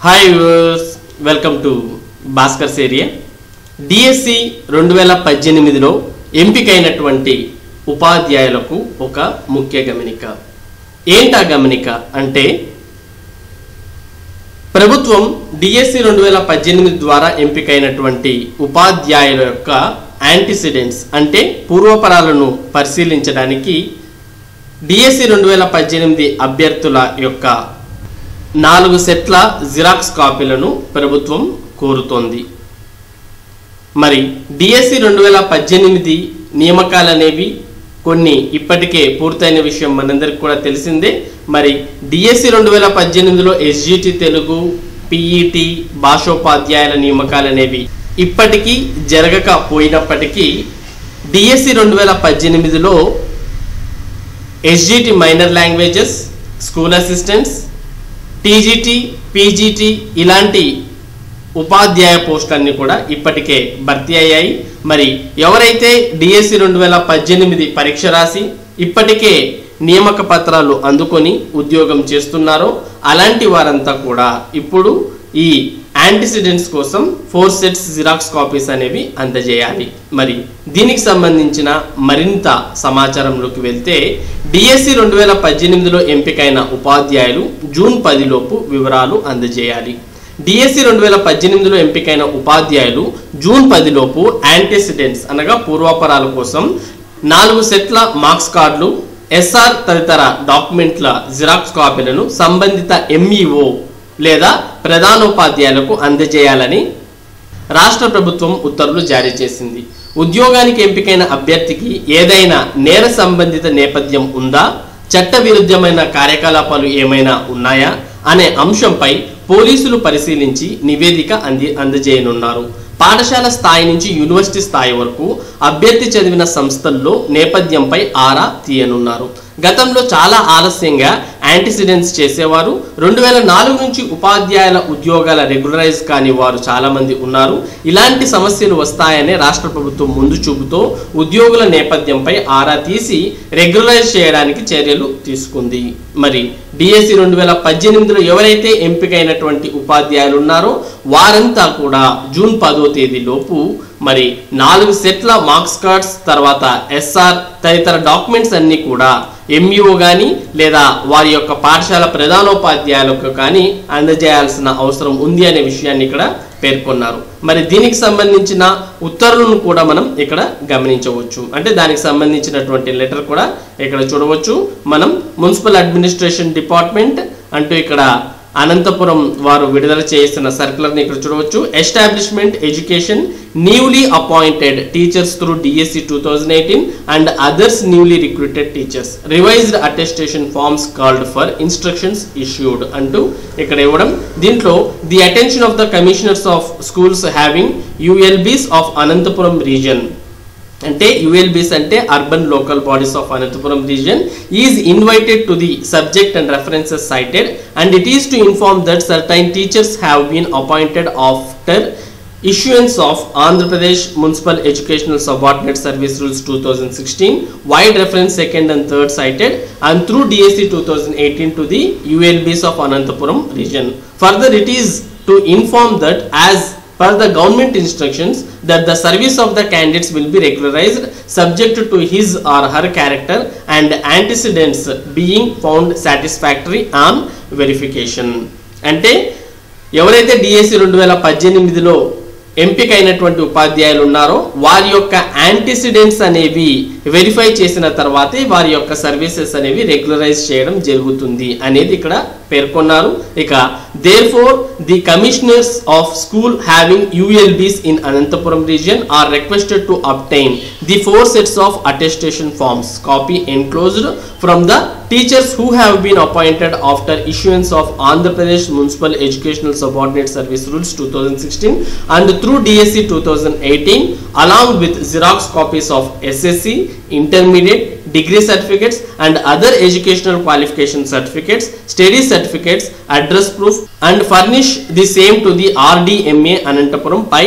Hi viewers welcome to Bhaskar's area DSC రెండు వేల పద్దెనిమిదిలో ఎంపికైనటువంటి ఉపాధ్యాయులకు ఒక ముఖ్య గమనిక ఏంటా గమనిక అంటే ప్రభుత్వం డిఎస్సి రెండు వేల పద్దెనిమిది ద్వారా ఎంపికైనటువంటి ఉపాధ్యాయుల యొక్క యాంటిసిడెంట్స్ అంటే పూర్వపరాలను పరిశీలించడానికి డిఎస్సి రెండు వేల పద్దెనిమిది అభ్యర్థుల యొక్క నాలుగు సెట్ల జిరాక్స్ కాపీలను ప్రభుత్వం కోరుతోంది మరి డిఎస్సి రెండు వేల పద్దెనిమిది నియామకాలు అనేవి కొన్ని ఇప్పటికే పూర్తయిన విషయం మనందరికి కూడా తెలిసిందే మరి డిఎస్సి రెండు వేల పద్దెనిమిదిలో ఎస్జిటి తెలుగు పిఈటి భాషోపాధ్యాయుల నియామకాలు అనేవి ఇప్పటికీ జరగకపోయినప్పటికీ డిఎస్సి రెండు వేల పద్దెనిమిదిలో SGT minor languages school assistants TGT PGT ఇలాంటి ఉపాధ్యాయ పోస్టులన్నీ కూడా ఇప్పటికే భర్తీ అయ్యాయి మరి ఎవరైతే డిఎస్సి రెండు వేల పద్దెనిమిది పరీక్ష రాసి ఇప్పటికే నియామక పత్రాలు అందుకొని ఉద్యోగం చేస్తున్నారో అలాంటి వారంతా కూడా ఇప్పుడు ఈ యాంటిసిడెంట్స్ కోసం ఫోర్ సెట్స్ జిరాక్స్ కాపీస్ అనేవి అందజేయాలి మరి దీనికి సంబంధించిన మరింత సమాచారంలోకి వెళ్తే డిఎస్సి రెండు వేల పద్దెనిమిదిలో ఎంపికైన ఉపాధ్యాయులు జూన్ పదిలోపు వివరాలు అందజేయాలి డిఎస్సి రెండు వేల పద్దెనిమిదిలో ఎంపికైన ఉపాధ్యాయులు జూన్ పదిలోపు యాంటిసిడెంట్స్ అనగా పూర్వాపరాల కోసం నాలుగు సెట్ల మార్క్స్ కార్డులు ఎస్ఆర్ తదితర డాక్యుమెంట్ల జిరాక్స్ కాపీలను సంబంధిత ఎంఈఓ లేదా ప్రధానోపాధ్యాయులకు అందజేయాలని రాష్ట్ర ప్రభుత్వం ఉత్తర్వులు జారీ చేసింది ఉద్యోగానికి ఎంపికైన అభ్యర్థికి ఏదైనా నేర సంబంధిత నేపథ్యం ఉందా చట్ట విరుద్ధమైన కార్యకలాపాలు ఏమైనా ఉన్నాయా అనే అంశంపై పోలీసులు పరిశీలించి నివేదిక అంది అందజేయనున్నారు పాఠశాల స్థాయి నుంచి యూనివర్సిటీ స్థాయి వరకు అభ్యర్థి చదివిన సంస్థల్లో నేపథ్యంపై ఆరా తీయనున్నారు గతంలో చాలా ఆలస్యంగా యాంటిసిడెంట్స్ చేసేవారు రెండు వేల నాలుగు నుంచి ఉపాధ్యాయుల ఉద్యోగాల రెగ్యులరైజ్ కాని వారు చాలా మంది ఉన్నారు ఇలాంటి సమస్యలు వస్తాయనే రాష్ట్ర ప్రభుత్వం ముందు చూపుతో ఉద్యోగుల నేపథ్యంపై ఆరా తీసి రెగ్యులరైజ్ చేయడానికి చర్యలు తీసుకుంది మరి డిఎస్సి రెండు వేల పద్దెనిమిదిలో ఎవరైతే ఎంపికైనటువంటి ఉపాధ్యాయులు ఉన్నారో వారంతా కూడా జూన్ పదో తేదీ లోపు మరి నాలుగు సెట్ల మార్క్స్ కార్డ్స్ తర్వాత ఎస్ఆర్ తదితర డాక్యుమెంట్స్ అన్నీ కూడా ఎంఈఓ కానీ లేదా వారి యొక్క పాఠశాల ప్రధానోపాధ్యాయులకు కానీ అందజేయాల్సిన అవసరం ఉంది అనే విషయాన్ని ఇక్కడ పేర్కొన్నారు మరి దీనికి సంబంధించిన ఉత్తర్వులను కూడా మనం ఇక్కడ గమనించవచ్చు అంటే దానికి సంబంధించినటువంటి లెటర్ కూడా ఇక్కడ చూడవచ్చు మనం మున్సిపల్ అడ్మినిస్ట్రేషన్ డిపార్ట్మెంట్ అంటూ ఇక్కడ అనంతపురం వారు విడుదల చేసిన సర్కులర్ని ఇక్కడ చూడవచ్చు establishment education newly appointed teachers through DSC two thousand eighteen and others newly recruited teachers revised attestation forms called for instructions issued అంటూ ఇక్కడ ఇవ్వడం దీంట్లో the attention of the commissioners of schools having ULBs of Anantapuram region అంటే ULBs అంటే urban local bodies of Anantapuram region is invited to the subject and references cited and it is to inform that certain teachers have been appointed after issuance of Andhra Pradesh Municipal Educational Subordinate Service Rules 2016 wide reference second and third cited and through DSC 2018 to the ULBs of Anantapuram region. Further it is to inform that as per the government instructions that the service of the candidates will be regularized subject to his or her character and antecedents being found satisfactory on verification అంటే ఎవరైతే DSC రెండు వేల పద్దెనిమిదిలో ఎంపికైనటువంటి ఉపాధ్యాయులు ఉన్నారో వారి యొక్క antecedents అనేవి వెరిఫై చేసిన తర్వాతే వారి యొక్క సర్వీసెస్ అనేవి రెగ్యులరైజ్ చేయడం జరుగుతుంది అనేది ఇక్కడ పేర్కొన్నారు ఇక therefore the commissioners of school having ULBs in Anantapuram region are requested to obtain the four sets of attestation forms copy enclosed from the teachers who have been appointed after issuance of Andhra Pradesh municipal educational subordinate service rules two thousand sixteen and through DSC two thousand eighteen along with xerox copies of SSC intermediate degree certificates and other educational qualification certificates study certificates address proof and furnish the same to the rdma anantapuram by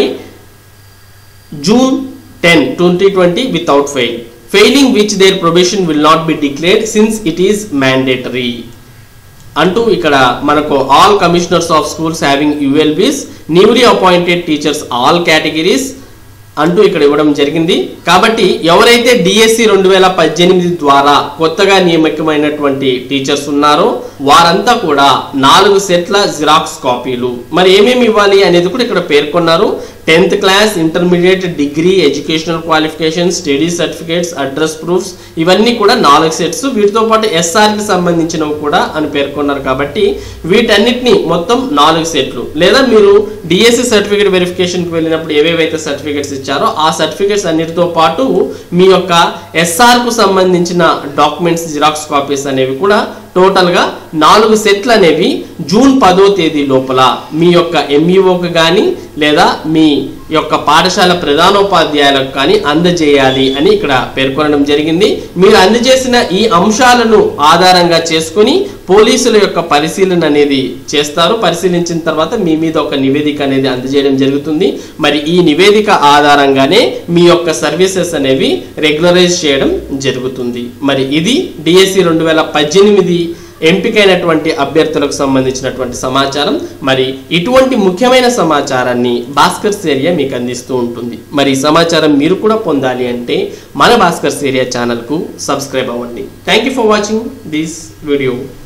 june 10 2020 without fail failing which their probation will not be declared since it is mandatory అంటూ ఇక్కడ మనకు all commissioners of schools having ULBs newly appointed teachers all categories అంటూ ఇక్కడ ఇవ్వడం జరిగింది కాబట్టి ఎవరైతే DSC రెండు వేల పద్దెనిమిది ద్వారా కొత్తగా నియమితమైనటువంటి టీచర్స్ ఉన్నారో వారంతా కూడా నాలుగు సెట్ల జిరాక్స్ కాపీలు మరి ఏమేమి ఇవ్వాలి అనేది కూడా ఇక్కడ పేర్కొన్నారు tenth class intermediate degree educational qualification study certificates address proofs ఇవన్నీ కూడా నాలుగు సెట్స్ వీటితో పాటు ఎస్ఆర్కి సంబంధించినవి కూడా అని పేర్కొన్నారు కాబట్టి వీటన్నిటిని మొత్తం నాలుగు సెట్లు లేదా మీరు డిఎస్సి సర్టిఫికేట్ వెరిఫికేషన్కి వెళ్ళినప్పుడు ఏవేవైతే సర్టిఫికేట్స్ ఇచ్చారో ఆ సర్టిఫికేట్స్ అన్నిటితో పాటు మీ యొక్క ఎస్ఆర్కు సంబంధించిన డాక్యుమెంట్స్ జిరాక్స్ కాపీస్ అనేవి కూడా టోటల్గా నాలుగు సెట్లు అనేవి జూన్ పదో తేదీ లోపల మీ యొక్క ఎంఈఓకి కానీ లేదా మీ యొక్క పాఠశాల ప్రధానోపాధ్యాయులకు కానీ అందజేయాలి అని ఇక్కడ పేర్కొనడం జరిగింది మీరు అందజేసిన ఈ అంశాలను ఆధారంగా చేసుకుని పోలీసుల యొక్క పరిశీలన అనేది చేస్తారు పరిశీలించిన తర్వాత మీ మీద ఒక నివేదిక అనేది అందజేయడం జరుగుతుంది మరి ఈ నివేదిక ఆధారంగానే మీ యొక్క సర్వీసెస్ అనేవి రెగ్యులరైజ్ చేయడం జరుగుతుంది మరి ఇది డిఎస్సి రెండు వేల పద్దెనిమిది ఎంపికైనటువంటి అభ్యర్థులకు సంబంధించినటువంటి సమాచారం మరి ఇటువంటి ముఖ్యమైన సమాచారాన్ని భాస్కర్స్ ఏరియా మీకు అందిస్తూ ఉంటుంది మరి ఈ సమాచారం మీరు కూడా పొందాలి అంటే మన భాస్కర్స్ ఏరియా ఛానల్కు సబ్స్క్రైబ్ అవ్వండి thank you for watching this video